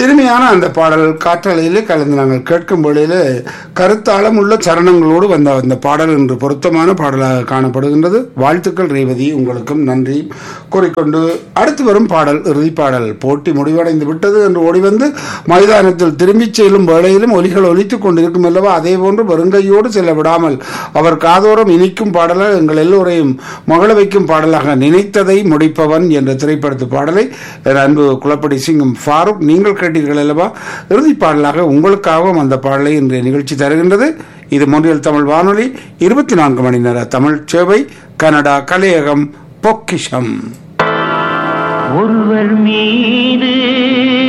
இனிமையான அந்த பாடல் காற்றலையிலே கலந்து நாங்கள் கேட்கும் பொழுதிலே கருத்தாளம் உள்ள சரணங்களோடு வந்த அந்த பாடல் என்று பொருத்தமான பாடலாக காணப்படுகின்றது வாழ்த்துக்கள் ரேவதி உங்களுக்கும் நன்றி கூறிக்கொண்டு அடுத்து வரும் பாடல் இறுதி பாடல் போட்டி முடிவடைந்து விட்டது என்று ஓடி வந்து மைதானத்தில் திரும்பிச் செல்லும் வேளையிலும் ஒலிகள் ஒலித்துக் கொண்டிருக்கும் அல்லவா அதே போன்று வெறுங்கையோடு செல்ல விடாமல் அவர் காதோரம் இனிக்கும் பாடலாக எங்கள் எல்லோரையும் மகள வைக்கும் பாடலாக நினைத்ததை முடிப்பவன் என்ற திரைப்படத்து பாடலை என் அன்பு குளப்படி சிங்கம் ஃபாரூக் நீங்கள் கேட்டீர்கள் அல்லவா இறுதி பாடலாக உங்களுக்காகவும் அந்த பாடலை இன்றைய நிகழ்ச்சி தருகின்றது இது மொன்றியல் தமிழ் வானொலி இருபத்தி நான்கு மணி நேர தமிழ் சேவை கனடா கலையகம் பொக்கிஷம் ஒருவர் மீது